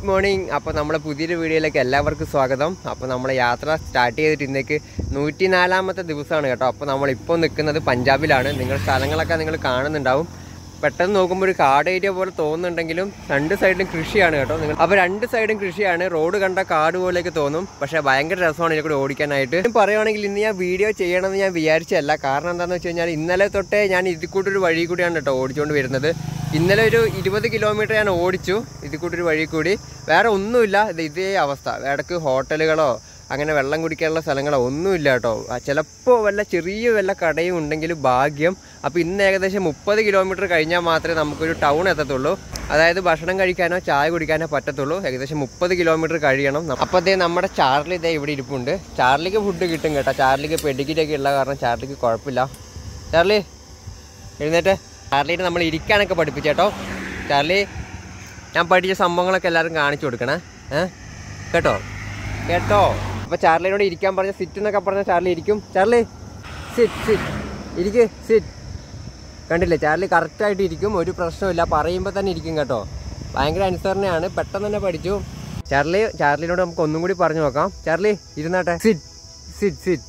good morning അപ്പോൾ നമ്മളെ പുതിയൊരു വീഡിയോയിലേക്ക് എല്ലാവർക്കും സ്വാഗതം അപ്പോൾ നമ്മളെ യാത്ര സ്റ്റാർട്ട് ചെയ്തിട്ട് ഇന്നേക്ക് നൂറ്റി നാലാമത്തെ ദിവസമാണ് കേട്ടോ അപ്പോൾ നമ്മളിപ്പോൾ നിൽക്കുന്നത് പഞ്ചാബിലാണ് നിങ്ങൾ സ്ഥലങ്ങളൊക്കെ നിങ്ങൾ കാണുന്നുണ്ടാവും പെട്ടെന്ന് നോക്കുമ്പോൾ ഒരു കാട് ഏരിയ പോലെ തോന്നുന്നുണ്ടെങ്കിലും രണ്ട് സൈഡിലും കൃഷിയാണ് കേട്ടോ നിങ്ങൾ അപ്പോൾ രണ്ട് സൈഡും കൃഷിയാണ് റോഡ് കണ്ട കാട് പോലെയൊക്കെ തോന്നും പക്ഷേ ഭയങ്കര രസമാണ് ഇതിൽ കൂടെ ഓടിക്കാനായിട്ട് ഞാൻ പറയുവാണെങ്കിൽ ഇന്ന് ഞാൻ വീഡിയോ ചെയ്യണമെന്ന് ഞാൻ വിചാരിച്ചല്ല കാരണം എന്താണെന്ന് വെച്ച് കഴിഞ്ഞാൽ ഇന്നലെ തൊട്ടേ ഞാൻ ഇതിൽ കൂടെ ഒരു വഴി കൂടിയാണ് കേട്ടോ ഓടിച്ചുകൊണ്ട് വരുന്നത് ഇന്നലെ ഒരു ഇരുപത് കിലോമീറ്റർ ഞാൻ ഓടിച്ചു ഇതിൽ കൂടി ഒരു വഴി കൂടി വേറെ ഒന്നുമില്ല ഇത് ഇതേ അവസ്ഥ ഇടക്ക് ഹോട്ടലുകളോ അങ്ങനെ വെള്ളം കുടിക്കാനുള്ള സ്ഥലങ്ങളോ ഒന്നുമില്ല കേട്ടോ ചിലപ്പോൾ വല്ല ചെറിയ വല്ല കടയും ഉണ്ടെങ്കിൽ ഭാഗ്യം അപ്പോൾ ഇന്ന് ഏകദേശം മുപ്പത് കിലോമീറ്റർ കഴിഞ്ഞാൽ മാത്രമേ നമുക്കൊരു ടൗൺ എത്തത്തുള്ളൂ അതായത് ഭക്ഷണം കഴിക്കാനോ ചായ കുടിക്കാനോ പറ്റത്തുള്ളൂ ഏകദേശം മുപ്പത് കിലോമീറ്റർ കഴിയണം അപ്പോൾ അതേ നമ്മുടെ ചാർലി ഇതേ ഇവിടെ ഇരിപ്പുണ്ട് ചാർലിക്ക് ഫുഡ് കിട്ടും കേട്ടോ ചാർലിക്ക് പെഡിഗിരിയൊക്കെ ഉള്ള കാരണം ചാർലിക്ക് കുഴപ്പമില്ല ചാർലി എഴുന്നേറ്റ് ചാർലിനെ നമ്മൾ ഇരിക്കാനൊക്കെ പഠിപ്പിച്ചേട്ടോ ചാർലി ഞാൻ പഠിച്ച സംഭവങ്ങളൊക്കെ എല്ലാവരും കാണിച്ചു കൊടുക്കണേ ഏ കേട്ടോ കേട്ടോ അപ്പോൾ ചാർലിനോട് ഇരിക്കാൻ പറഞ്ഞ സിറ്റ് എന്നൊക്കെ പറഞ്ഞ ചാർലി ഇരിക്കും ചാർലി സിറ്റ് സിറ്റ് ഇരിക്ക് സിറ്റ് കണ്ടില്ലേ ചാർലി കറക്റ്റായിട്ട് ഇരിക്കും ഒരു പ്രശ്നമില്ല പറയുമ്പോൾ തന്നെ ഇരിക്കും കേട്ടോ ഭയങ്കര അനുസരണയാണ് പെട്ടെന്ന് തന്നെ പഠിച്ചു ചാർലി ചാർലിനോട് നമുക്ക് ഒന്നും കൂടി പറഞ്ഞു നോക്കാം ചാർലി ഇരുന്നാട്ടെ സിറ്റ് സിറ്റ് സിറ്റ്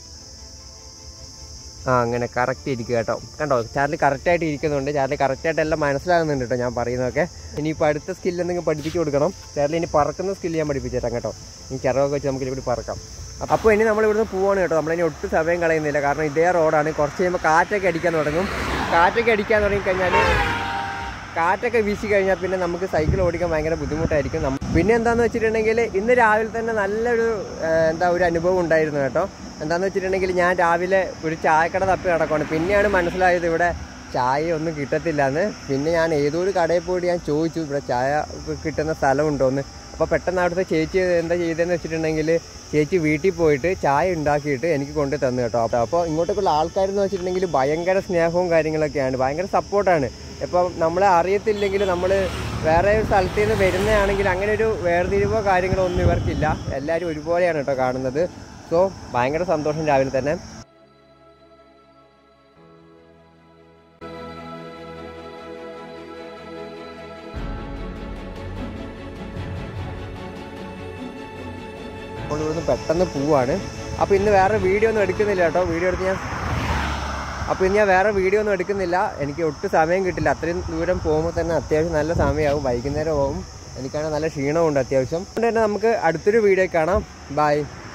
ആ അങ്ങനെ കറക്റ്റ് ഇരിക്കുക കേട്ടോ കണ്ടോ ചാർലി കറക്റ്റായിട്ട് ഇരിക്കുന്നുണ്ട് ചാർലി കറക്റ്റായിട്ട് എല്ലാം മനസ്സിലാകുന്നുണ്ട് കേട്ടോ ഞാൻ പറയുന്നതൊക്കെ ഇനിയിപ്പോൾ അടുത്ത സ്കില്ല് എന്തെങ്കിലും പഠിപ്പിച്ചു കൊടുക്കണം ചാർലി ഇനി പറക്കുന്ന സ്കില്ല് ഞാൻ പഠിപ്പിച്ചു തരാം കേട്ടോ ഈ ചിറകൊക്കെ വെച്ച് നമുക്ക് ഇവിടെ പറക്കാം അപ്പോൾ ഇനി നമ്മൾ ഇവിടുന്ന് പോവാണ് കേട്ടോ നമ്മളിനി ഒട്ടും സമയം കളയുന്നില്ല കാരണം ഇതേ റോഡാണ് കുറച്ച് കഴിയുമ്പോൾ കാറ്റൊക്കെ അടിക്കാൻ തുടങ്ങും കാറ്റൊക്കെ അടിക്കാൻ തുടങ്ങിക്കഴിഞ്ഞാൽ കാറ്റൊക്കെ വീശി കഴിഞ്ഞാൽ പിന്നെ നമുക്ക് സൈക്കിൾ ഓടിക്കാൻ ഭയങ്കര ബുദ്ധിമുട്ടായിരിക്കും നമ്മ- പിന്നെ എന്താന്ന് വെച്ചിട്ടുണ്ടെങ്കിൽ ഇന്ന് രാവിലെ തന്നെ നല്ലൊരു ആ, എന്താ ഒരു അനുഭവം ഉണ്ടായിരുന്നു കേട്ടോ എന്താന്ന് വെച്ചിട്ടുണ്ടെങ്കിൽ ഞാൻ രാവിലെ ഒരു ചായക്കട തപ്പി നടക്കുവാണ് പിന്നെയാണ് മനസ്സിലായത് ഇവിടെ ചായ ഒന്നും കിട്ടത്തില്ല എന്ന് പിന്നെ ഞാൻ ഏതോ ഒരു കടയിൽ പോയിട്ട് ഞാൻ ചോദിച്ചു ഇവിടെ ചായ കിട്ടുന്ന സ്ഥലമുണ്ടോന്ന് അപ്പോൾ പെട്ടെന്ന് അവിടുത്തെ ചേച്ചി എന്താ ചെയ്തതെന്ന് വെച്ചിട്ടുണ്ടെങ്കിൽ ചേച്ചി വീട്ടിൽ പോയിട്ട് ചായ ഉണ്ടാക്കിയിട്ട് എനിക്ക് കൊണ്ട് തന്നു കേട്ടോ അപ്പോൾ അപ്പോൾ ഇങ്ങോട്ടേക്കുള്ള ആൾക്കാരെന്ന് വെച്ചിട്ടുണ്ടെങ്കിൽ ഭയങ്കര സ്നേഹവും കാര്യങ്ങളൊക്കെയാണ് ഭയങ്കര സപ്പോർട്ടാണ് ഇപ്പം നമ്മളെ അറിയത്തില്ലെങ്കിൽ നമ്മൾ വേറെ ഒരു സ്ഥലത്ത് നിന്ന് വരുന്നതാണെങ്കിൽ അങ്ങനെ ഒരു വേർതിരിവോ കാര്യങ്ങളോ ഒന്നും ഇവർക്കില്ല എല്ലാവരും ഒരുപോലെയാണ് കേട്ടോ കാണുന്നത് സോ ഭയങ്കര സന്തോഷം രാവിലെ തന്നെ അപ്പോൾ ഇവിടുന്ന് പെട്ടെന്ന് പോവാണ് അപ്പോൾ ഇന്ന് വേറെ വീഡിയോ ഒന്നും എടുക്കുന്നില്ല കേട്ടോ വീഡിയോ എടുത്ത് ഞാൻ അപ്പോൾ ഇന്ന് ഞാൻ വേറെ വീഡിയോ ഒന്നും എടുക്കുന്നില്ല എനിക്ക് ഒട്ടും സമയം കിട്ടില്ല അത്രയും ദൂരം പോകുമ്പോൾ തന്നെ അത്യാവശ്യം നല്ല സമയമാവും വൈകുന്നേരം ആവും എനിക്കാണെങ്കിൽ നല്ല ക്ഷീണമുണ്ട് അത്യാവശ്യം അതുകൊണ്ട് തന്നെ നമുക്ക് അടുത്തൊരു വീഡിയോ കാണാം ബൈ